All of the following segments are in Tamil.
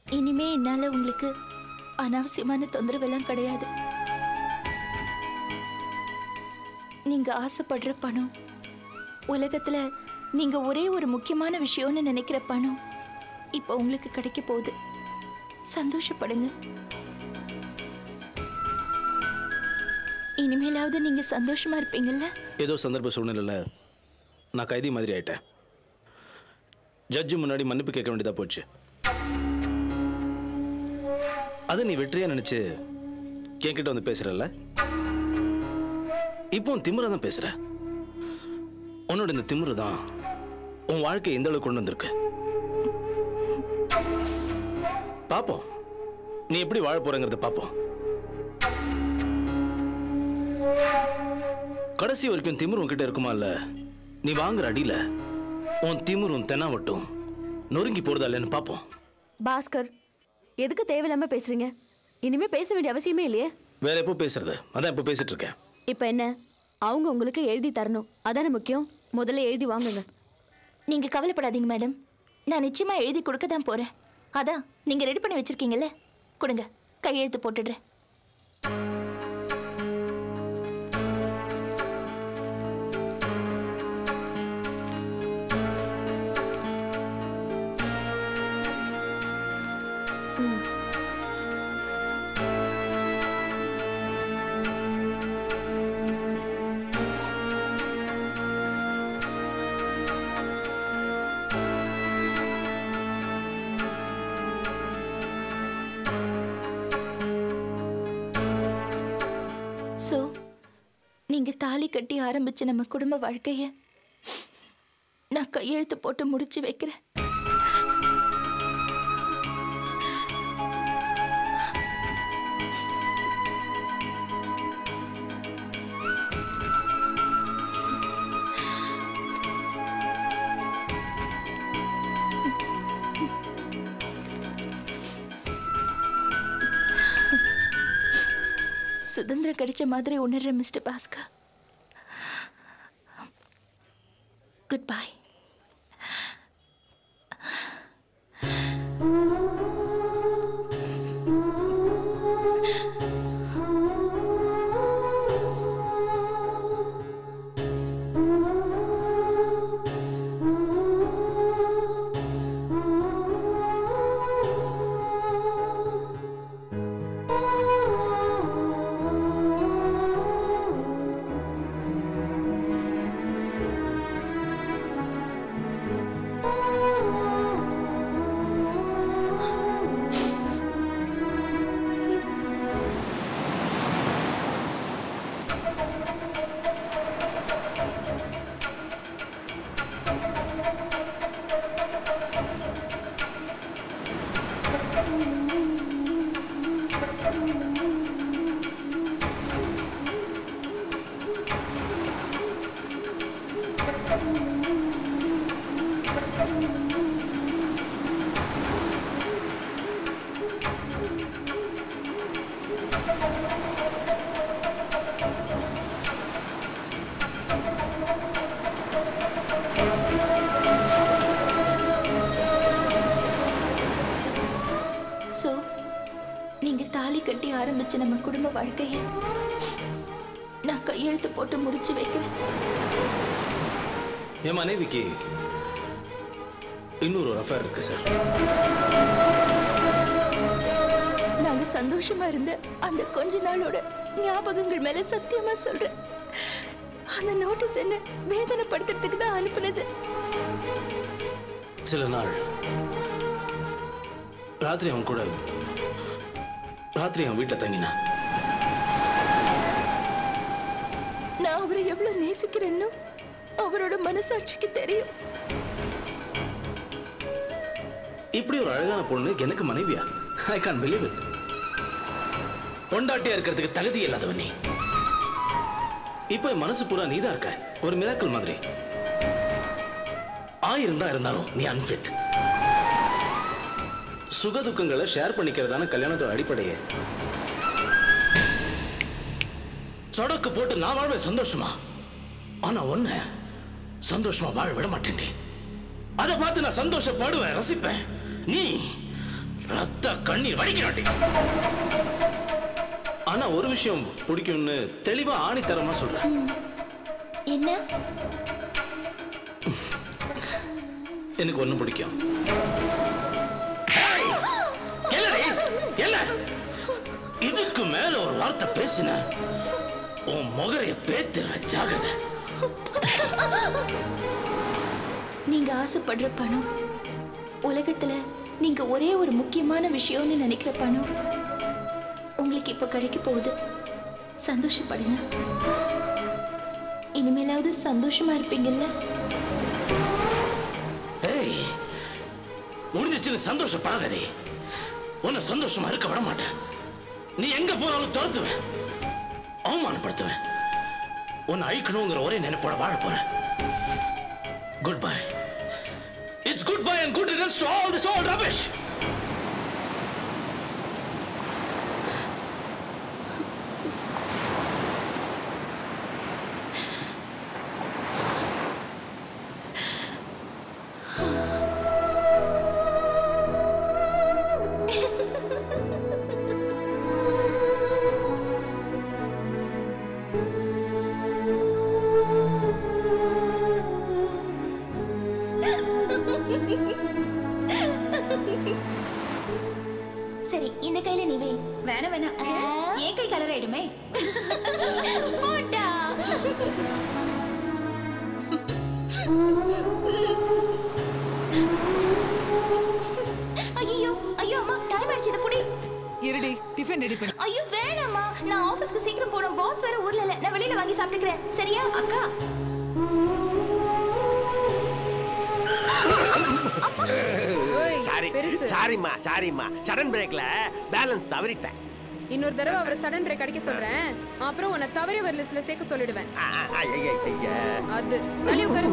இனிமே என்னால உங்களுக்கு அனாவசியமான தொந்தரவெல்லாம் கிடையாது நீங்க ஆசைப்படுற பணம் உலகத்துல நீங்க ஒரே ஒரு முக்கியமான விஷயம்னு நினைக்கிற பணம் இப்போ உங்களுக்கு கிடைக்க போகுது சந்தோஷப்படுங்க இனிமேலாவது நீங்க சந்தோஷமா இருப்பீங்கல்ல ஏதோ சந்தர்ப்ப சூழ்நிலையில் நான் கைதி மாதிரி ஆயிட்டேன் ஜட்ஜு முன்னாடி மன்னிப்பு கேட்க வேண்டியதா போச்சு அதை நீ வெற்றியா நினைச்சு என்கிட்ட வந்து பேசுறல்ல இப்போ உன் திமிரா தான் பேசுற உன்னோட இந்த திமிரு தான் உன் வாழ்க்கையை எந்த அளவுக்கு கொண்டு வந்திருக்கு பாப்போம் நீ எப்படி வாழ போறங்கிறத பாப்போம் கடைசி வரைக்கும் திமிரு உன்கிட்ட இருக்குமா இல்ல நீ வாங்குற அடியில உன் திமிரும் தெனாவட்டும் நொறுங்கி போறதா இல்லைன்னு பாப்போம் பாஸ்கர் எதுக்கு தேவையில்லாம பேசுறீங்க இனிமே பேச வேண்டிய அவசியமே இல்லையே வேற எப்போ பேசுறது அதான் இப்போ பேசிட்டு இருக்கேன் இப்ப என்ன அவங்க உங்களுக்கு எழுதி தரணும் அதானே முக்கியம் முதல்ல எழுதி வாங்குங்க நீங்க கவலைப்படாதீங்க மேடம் நான் நிச்சயமா எழுதி கொடுக்க தான் போறேன் அதான் நீங்க ரெடி பண்ணி வச்சிருக்கீங்கல்ல கொடுங்க கையெழுத்து போட்டுடுறேன் ஸோ நீங்க தாலி கட்டி ஆரம்பிச்ச நம்ம குடும்ப வாழ்க்கைய நான் கையெழுத்து போட்டு முடிச்சு வைக்கிறேன் சுதந்திரம் கிடைச்ச மாதிரி உணர்ற mister Bhaskar goodbye so நீங்க தாலி கட்டி ஆரம்பிச்ச நம்ம குடும்ப வாழ்க்கைய நான் கையெழுத்து போட்டு முடிச்சு வைக்கிறேன் என் மனைவிக்கு இன்னொரு ஒரு அஃபேர் இருக்கு சார் நாங்க சந்தோஷமா இருந்த அந்த கொஞ்ச நாளோட ஞாபகங்கள் மேல சத்தியமா சொல்றேன் அந்த நோட்டீஸ் என்ன வேதனைப்படுத்துறதுக்கு தான் அனுப்புனது சில நாள் ராத்திரி அவன் கூட ராத்திரி அவன் வீட்டில் தங்கினான் நான் அவரை எவ்வளவு நேசிக்கிறேன்னு அவரோட மனசாட்சிக்கு தெரியும் இப்படி ஒரு அழகான பொண்ணு எனக்கு மனைவியா ஐ கான் பிலீவ் இட் பொண்டாட்டியா இருக்கிறதுக்கு தகுதி இல்லாதவன் நீ இப்போ என் மனசு பூரா நீதான் இருக்க ஒரு மிராக்கல் மாதிரி ஆயிரம் தான் இருந்தாலும் நீ அன்ஃபிட் சுக துக்கங்களை ஷேர் பண்ணிக்கிறதான கல்யாணத்தோட அடிப்படையே சொடக்கு போட்டு நான் வாழ்வேன் சந்தோஷமா ஆனா ஒண்ணு சந்தோஷமா வாழ விட மாட்டேன் அதை பார்த்து நான் சந்தோஷப்படுவேன் ரசிப்பேன் நீ ரத்த கண்ணீர் வடிக்கிறாண்டி ஆனா ஒரு விஷயம் பிடிக்கும்னு தெளிவா ஆணித்தரமா சொல்றேன் என்ன எனக்கு ஒண்ணு பிடிக்கும் ஏய், என்னடி? என்ன இதுக்கு மேல ஒரு வார்த்தை பேசின உன் முகரைய பேத்துற ஜாகிரதை நீங்க ஆசைப்படுற பணம் உலகத்துல நீங்க ஒரே ஒரு முக்கியமான விஷயம்னு நினைக்கிற பணம் உங்களுக்கு இப்ப கிடைக்க போகுது சந்தோஷப்படுங்க இனிமேலாவது சந்தோஷமா இருப்பீங்கல்ல ஏய் முடிஞ்சிச்சுன்னு சந்தோஷப்படாதடி உன்னை சந்தோஷமா இருக்க விட மாட்டேன் நீ எங்க போனாலும் துரத்துவேன் அவமானப்படுத்துவேன் உன்னை அழிக்கணுங்கிற ஒரே நினைப்போட வாழ போறேன் goodbye it's goodbye and good returns to all this all rubbish சரி இந்த கையில நீ வை வேணாம் வேணாம் ஏன் கை கலர் ஆயிடுமே போட்டா ஐயோ ஐயோ அம்மா டைம் ஆயிடுச்சு இதை புடி இருடி டிஃபன் ரெடி பண்ணி ஐயோ வேணாம்மா நான் ஆபீஸ்க்கு சீக்கிரம் போகணும் பாஸ் வேற ஊர்ல இல்ல நான் வெளியில வாங்கி சாப்பிட்டுக்கிறேன் சரியா அக்கா சாரி பெருசு. சாரிம்மா சாரிம்மா சடன் பிரேக்ல பேலன்ஸ் தவறிட்டேன் இன்னொரு தடவை அவரை சடன் பிரேக் அடிக்க சொல்றேன் அப்புறம் உன்னை தவறியவர் லிஸ்ட்ல சேர்க்க சொல்லிடுவேன் ஆ, ஆ, ஆ, ஐய, ஐய, ஐய. அது தள்ளி உட்காரு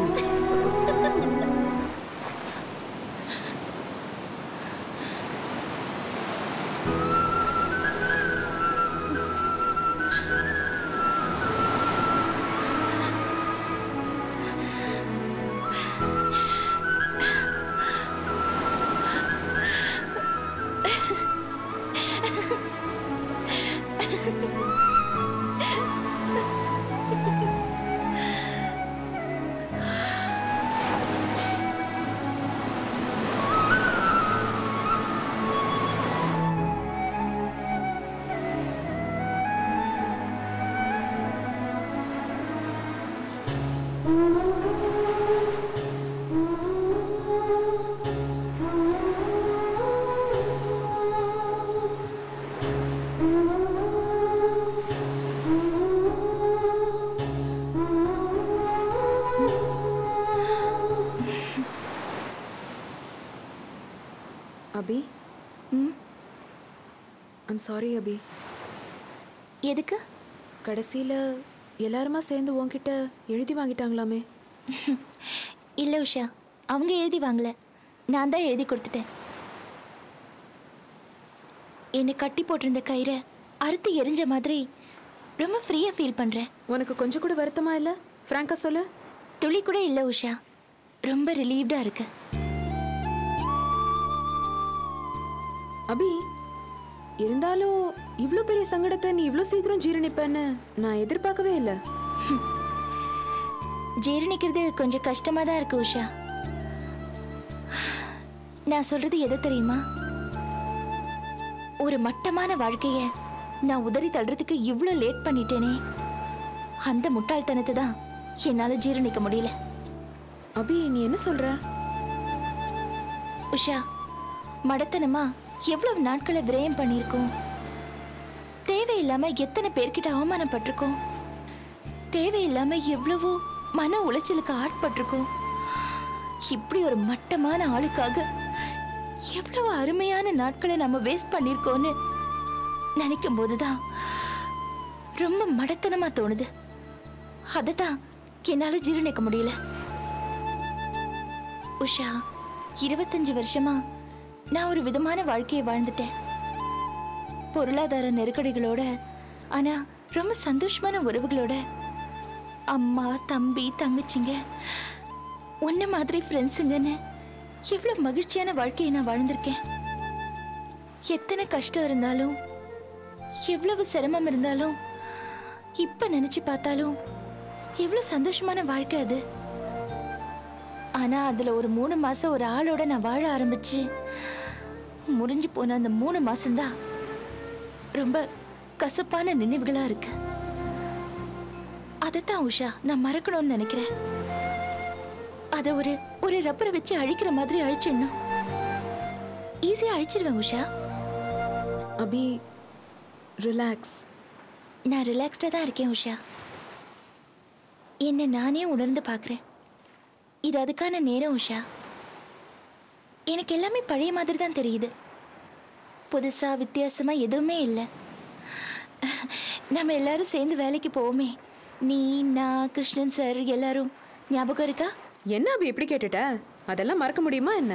அபி ஐம் சாரி அபி எதுக்கு கடைசியில் எல்லாருமா சேர்ந்து உன்கிட்ட எழுதி வாங்கிட்டாங்களாமே இல்ல உஷா அவங்க எழுதி வாங்கல நான் தான் எழுதி கொடுத்துட்டேன் என்னை கட்டி போட்டிருந்த கயிறை அறுத்து எரிஞ்ச மாதிரி ரொம்ப ஃப்ரீயா ஃபீல் பண்றேன் உனக்கு கொஞ்சம் கூட வருத்தமா இல்லை ஃப்ராங்கா சொல்லு துளி கூட இல்ல உஷா ரொம்ப ரிலீவ்டா இருக்கு அபி இருந்தாலும் இவ்வளோ பெரிய சங்கடத்தை நீ இவ்வளோ சீக்கிரம் ஜீரணிப்பேன்னு நான் எதிர்பார்க்கவே இல்லை ஜீரணிக்கிறது கொஞ்சம் கஷ்டமா தான் இருக்கு உஷா நான் சொல்றது எது தெரியுமா ஒரு மட்டமான வாழ்க்கைய நான் உதறி தள்ளுறதுக்கு இவ்ளோ லேட் பண்ணிட்டேனே அந்த முட்டாள்தனத்தை தான் என்னால ஜீரணிக்க முடியல அபி நீ என்ன சொல்ற உஷா மடத்தனமா எவ்வளவு நாட்களை விரயம் பண்ணியிருக்கோம் தேவையில்லாம எத்தனை பேர்கிட்ட அவமானப்பட்டிருக்கோம் தேவையில்லாம எவ்வளவோ மன உளைச்சலுக்கு ஆட்பட்டிருக்கோம் இப்படி ஒரு மட்டமான ஆளுக்காக எவ்வளவு அருமையான நாட்களை நம்ம வேஸ்ட் பண்ணியிருக்கோம்னு நினைக்கும் போதுதான் ரொம்ப மடத்தனமா தோணுது அதை தான் என்னால ஜீரணிக்க முடியல உஷா இருபத்தஞ்சு வருஷமா நான் ஒரு விதமான வாழ்க்கையை வாழ்ந்துட்டேன் பொருளாதார நெருக்கடிகளோட ஆனா ரொம்ப சந்தோஷமான உறவுகளோட அம்மா தம்பி தங்கச்சிங்க உன்ன மாதிரி ஃப்ரெண்ட்ஸுங்கன்னு எவ்வளவு மகிழ்ச்சியான வாழ்க்கையை நான் வாழ்ந்திருக்கேன் எத்தனை கஷ்டம் இருந்தாலும் எவ்வளவு சிரமம் இருந்தாலும் இப்ப நினைச்சு பார்த்தாலும் எவ்வளவு சந்தோஷமான வாழ்க்கை அது ஆனா அதுல ஒரு மூணு மாசம் ஒரு ஆளோட நான் வாழ ஆரம்பிச்சு முறிஞ்சு போன அந்த மூணு மாசம்தான் ரொம்ப கசப்பான நினைவுகளா இருக்கு அதைத்தான் உஷா நான் மறக்கணும்னு நினைக்கிறேன் அத ஒரு ஒரு ரப்பரை வச்சு அழிக்கிற மாதிரி அழிச்சிடணும் ஈஸியா அழிச்சிருவேன் உஷா அபி ரிலாக்ஸ் நான் ரிலாக்ஸ்டாக தான் இருக்கேன் உஷா என்னை நானே உணர்ந்து பார்க்குறேன் இது அதுக்கான நேரம் உஷா எனக்கு எல்லாமே பழைய மாதிரி தான் தெரியுது புதுசா வித்தியாசமா எதுவுமே இல்லை நம்ம எல்லாரும் சேர்ந்து வேலைக்கு போவோமே நீ நான் கிருஷ்ணன் சார் எல்லாரும் ஞாபகம் இருக்கா என்ன அபி எப்படி கேட்டுட்ட அதெல்லாம் மறக்க முடியுமா என்ன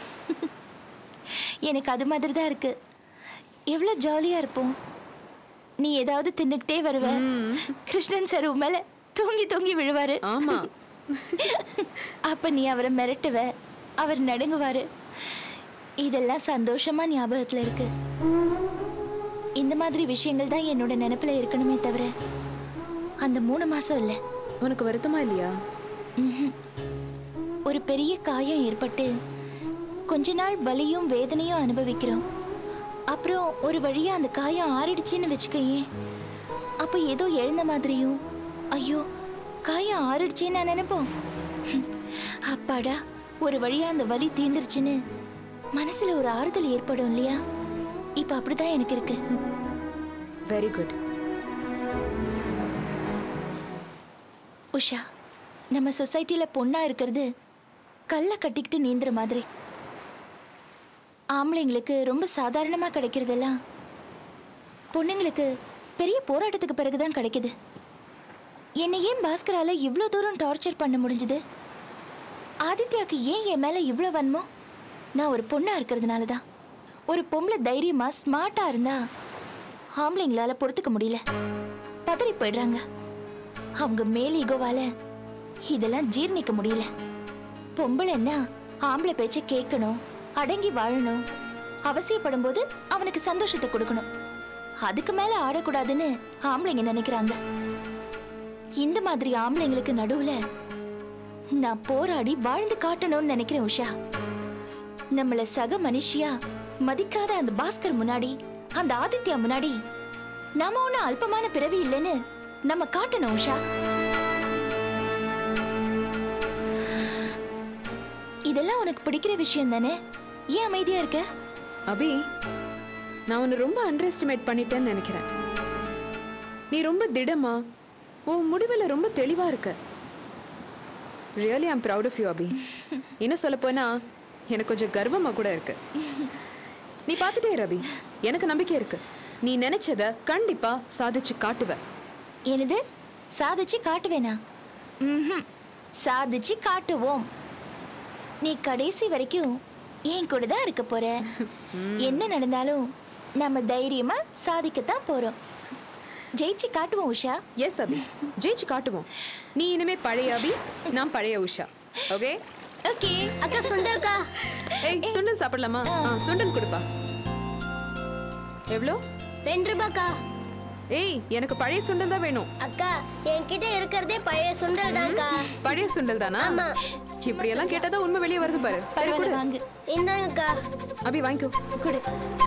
எனக்கு அது மாதிரி தான் இருக்கு எவ்வளோ ஜாலியாக இருப்போம் நீ ஏதாவது தின்னுக்கிட்டே வருவ கிருஷ்ணன் சார் உன் மேல தூங்கி தூங்கி விழுவாரு ஆமா அப்ப நீ அவரை மிரட்டுவ அவர் நடுங்குவாரு இதெல்லாம் சந்தோஷமா ஞாபகத்துல இருக்கு இந்த மாதிரி விஷயங்கள் தான் என்னோட நினைப்புல இருக்கணுமே தவிர அந்த மூணு மாசம் இல்ல உனக்கு வருத்தமா இல்லையா ஒரு பெரிய காயம் ஏற்பட்டு கொஞ்ச நாள் வலியும் வேதனையும் அனுபவிக்கிறோம் அப்புறம் ஒரு வழியா அந்த காயம் ஆறிடுச்சுன்னு வச்சுக்கயே அப்ப ஏதோ எழுந்த மாதிரியும் ஐயோ காயம் ஆறிடுச்சேன்னு நான் நினைப்போம் அப்பாடா ஒரு வழியா அந்த வலி தீந்துருச்சுன்னு மனசுல ஒரு ஆறுதல் ஏற்படும் இல்லையா இப்ப அப்படிதான் எனக்கு இருக்கு வெரி குட் உஷா நம்ம சொசைட்டில பொண்ணா இருக்கிறது கல்ல கட்டிக்கிட்டு நீந்துற மாதிரி ஆம்பளைங்களுக்கு ரொம்ப சாதாரணமா கிடைக்கிறதெல்லாம் பொண்ணுங்களுக்கு பெரிய போராட்டத்துக்கு பிறகுதான் கிடைக்குது என்னை ஏன் பாஸ்கரால இவ்வளோ தூரம் டார்ச்சர் பண்ண முடிஞ்சது ஆதித்யாக்கு ஏன் என் மேல இவ்வளோ வன்மோ நான் ஒரு பொண்ணா இருக்கிறதுனால தான் ஒரு பொம்பளை தைரியமா ஸ்மார்ட்டா இருந்தா ஆம்பளைங்களால பொறுத்துக்க முடியல பதறி போயிடுறாங்க அவங்க மேல் ஈகோவால இதெல்லாம் ஜீர்ணிக்க முடியல பொம்பளைன்னா ஆம்பளை பேச்ச கேட்கணும் அடங்கி வாழணும் அவசியப்படும் போது அவனுக்கு சந்தோஷத்தை கொடுக்கணும் அதுக்கு மேல ஆடக்கூடாதுன்னு ஆம்பளைங்க நினைக்கிறாங்க இந்த மாதிரி ஆம்பளைங்களுக்கு நடுவுல நான் போராடி வாழ்ந்து காட்டணும்னு நினைக்கிறேன் உஷா நம்மள சக மனுஷியா மதிக்காத அந்த பாஸ்கர் முன்னாடி அந்த ஆதித்யா முன்னாடி நாம ஒன்னும் அல்பமான பிறவி இல்லைன்னு நம்ம காட்டணும் உஷா இதெல்லாம் உனக்கு பிடிக்கிற விஷயம் தானே ஏன் அமைதியா இருக்க அபி நான் உன்னை ரொம்ப அண்டர் எஸ்டிமேட் பண்ணிட்டேன்னு நினைக்கிறேன் நீ ரொம்ப திடமா உன் முடிவில் ரொம்ப தெளிவா இருக்க really I'm proud of you Abhi இன்னும் சொல்ல போனா எனக்கு கொஞ்சம் கர்வமா கூட இருக்கு நீ பார்த்துட்டே இரு அபி எனக்கு நம்பிக்கை இருக்கு நீ நினைச்சத கண்டிப்பா சாதிச்சு காட்டுவ என்னது சாதிச்சு காட்டுவேனா ம்ஹும். சாதிச்சு காட்டுவோம் நீ கடைசி வரைக்கும் என் கூட தான் இருக்க போற என்ன நடந்தாலும் நம்ம தைரியமா சாதிக்கத்தான் போறோம் ஜெயிச்சு காட்டுவோம் உஷா எஸ் அபி ஜெயிச்சு காட்டுவோம் நீ இனிமே பழைய அபி நான் பழைய உஷா ஓகே ஓகே அக்கா சுண்டல்கா ஏய் சுண்டல் சாப்பிடலாமா ஆ, சுண்டல் கொடுப்பா எவ்வளோ ரெண்டு ரூபாக்கா ஏய் எனக்கு பழைய சுண்டல் தான் வேணும் அக்கா என்கிட்ட இருக்கிறதே பழைய சுண்டல் தான்க்கா பழைய சுண்டல் தானா ஆமா. இப்படி எல்லாம் கேட்டதா உண்மை வெளியே வருது பாரு சரி பரவாயில்ல கொடு வாங்கு இந்தாங்கக்கா அபி வாங்கிக்கோ கொடு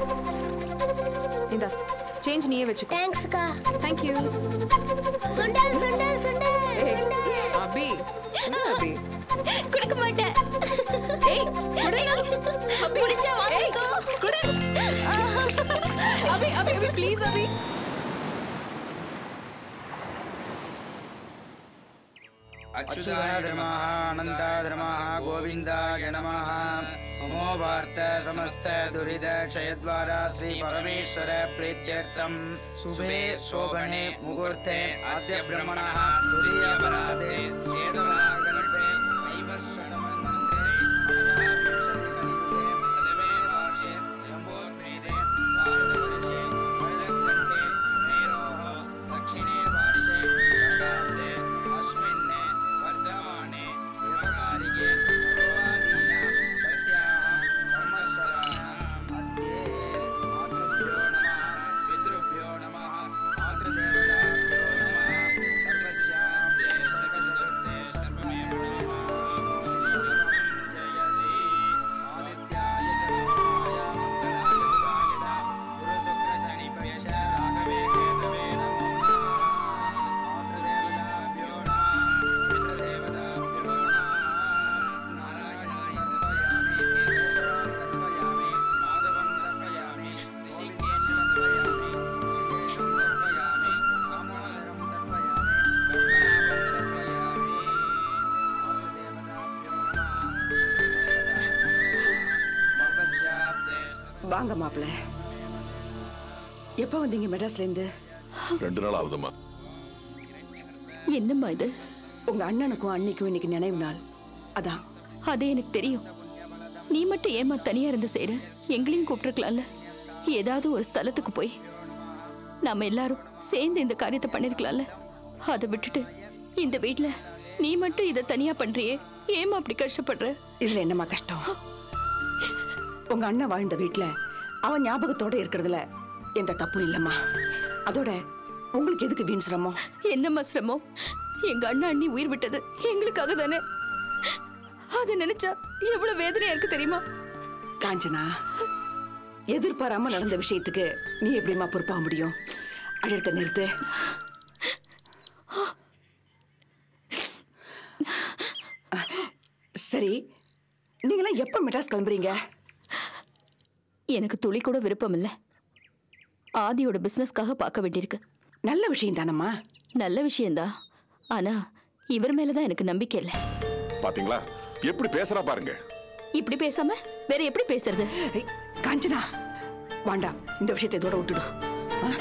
இந்தா சேஞ்ச் நீயே வச்சுக்கோ தேங்க்ஸ்க்கா தேங்க் யூ சுண்டல் சுண்டல் சுண்டல் ஏய் அபி என்ன அபி கொடுக்க மாட்டேன் ஏய் குடுடா அபி முடிஞ்சா வாங்கிக்கோ. குடு அபி அபி அபி ப்ளீஸ் அபி अच्युताधर्मः अनन्ताधर्मः गोविन्दाय नमः नमो वार्त समस्त दुरिद क्षयद्वारा श्री परमेश्वर प्रीत्यर्थं शुभे शोभने मुहूर्ते आद्य ब्रह्मणः तुरीयपराधे श्वेतवागल्पे नैवशतमन्वन्तरे पञ्चविंशतिकलियुगे प्रथमे वर्षे जम्बोद्भेदे भारतवर्षे भरतखण्डे मेरोः दक्षिणे पार्श्वे शरदाब्दे अस्मिन् वर्धमाने व्यवहारिके पूर्वादीनां षष्ट्याः संवत्सराणाम् मध्ये வாங்க மாப்பிள்ள எப்போ வந்தீங்க மெட்ராஸ்ல இருந்து ரெண்டு நாள் ஆகுதும்மா என்னம்மா இது உங்க அண்ணனுக்கும் அன்னிக்கும் இன்னைக்கு நினைவு நாள் அதான் அது எனக்கு தெரியும் நீ மட்டும் ஏமா தனியா இருந்து செய்யற எங்களையும் கூப்பிட்டுருக்கலாம்ல ஏதாவது ஒரு ஸ்தலத்துக்கு போய் நாம எல்லாரும் சேர்ந்து இந்த காரியத்தை பண்ணிருக்கலாம்ல அதை விட்டுட்டு இந்த வீட்ல நீ மட்டும் இதை தனியா பண்றியே ஏமா அப்படி கஷ்டப்படுற இதுல என்னம்மா கஷ்டம் உங்க அண்ணன் வாழ்ந்த வீட்ல அவன் ஞாபகத்தோட இருக்கிறதுல எந்த தப்பும் இல்லம்மா அதோட உங்களுக்கு எதுக்கு வீண் சிரமம் என்னம்மா சிரமம் எங்க அண்ணா அண்ணி உயிர் விட்டது எங்களுக்காக தானே அதை நினைச்சா எவ்வளவு வேதனையா இருக்கு தெரியுமா காஞ்சனா எதிர்பாராம நடந்த விஷயத்துக்கு நீ எப்படிம்மா பொறுப்பாக முடியும் அழுத்த நிறுத்து சரி நீங்களாம் எப்ப மெட்ராஸ் கிளம்புறீங்க எனக்கு துளி கூட விருப்பம் இல்ல ஆதியோட பிசினஸ்க்காக பார்க்க வேண்டியிருக்கு நல்ல விஷயம் தானம்மா நல்ல விஷயம்தான் ஆனா இவர் மேலதான் எனக்கு நம்பிக்கை இல்லை பாத்தீங்களா எப்படி பேசுறா பாருங்க இப்படி பேசாம வேற எப்படி பேசுறது காஞ்சனா வேண்டாம் இந்த விஷயத்தை இதோட விட்டுடு ஆ?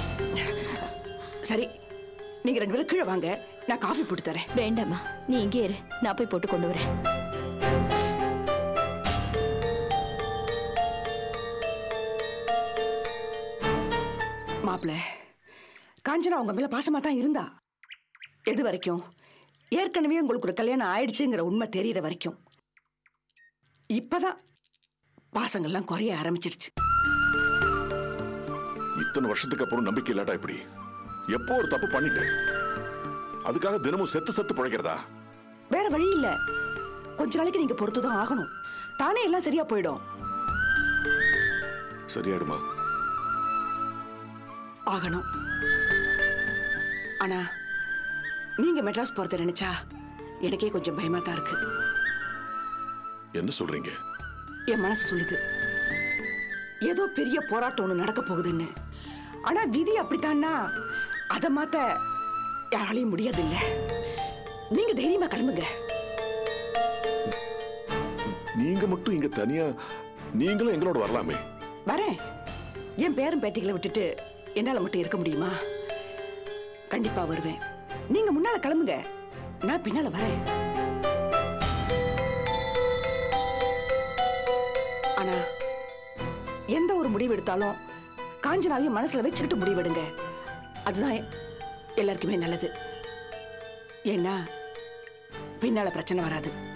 சரி நீங்க ரெண்டு பேரும் கீழே வாங்க நான் காஃபி போட்டு தரேன் வேண்டாம்மா நீ இங்கே இரு நான் போய் போட்டு கொண்டு வரேன் மாப்பிள்ள காஞ்சனா உங்க மேல பாசமா தான் இருந்தா எது வரைக்கும் ஏற்கனவே உங்களுக்கு ஒரு கல்யாணம் ஆயிடுச்சுங்கிற உண்மை தெரியற வரைக்கும் இப்பதான் பாசங்கள்லாம் குறைய ஆரம்பிச்சிடுச்சு இத்தனை வருஷத்துக்கு அப்புறம் நம்பிக்கை இல்லாட்டா இப்படி எப்போ ஒரு தப்பு பண்ணிட்டேன் அதுக்காக தினமும் செத்து செத்து பிழைக்கிறதா வேற வழி இல்ல கொஞ்ச நாளைக்கு நீங்க பொறுத்து தான் ஆகணும் தானே எல்லாம் சரியா போயிடும் சரியாயிடுமா ஆகணும் ஆனா நீங்க மெட்ராஸ் போறத நினைச்சா எனக்கே கொஞ்சம் பயமா தான் இருக்கு என்ன சொல்றீங்க என் மனசு சொல்லுது ஏதோ பெரிய போராட்டம் ஒண்ணு நடக்க போகுதுன்னு ஆனா விதி அப்படித்தான்னா அதை மாத்த யாராலையும் முடியாது இல்ல நீங்க தைரியமா கிளம்புங்க நீங்க மட்டும் இங்க தனியா நீங்களும் எங்களோட வரலாமே வரேன் என் பேரன் பேத்திகளை விட்டுட்டு என்னால மட்டும் இருக்க முடியுமா கண்டிப்பா வருவேன் நீங்க முன்னால கிளம்புங்க நான் பின்னால வரேன் ஆனா எந்த ஒரு முடிவு எடுத்தாலும் காஞ்சனாவையும் மனசுல வச்சுக்கிட்டு முடிவெடுங்க அதுதான் எல்லாருக்குமே நல்லது ஏன்னா பின்னால பிரச்சனை வராது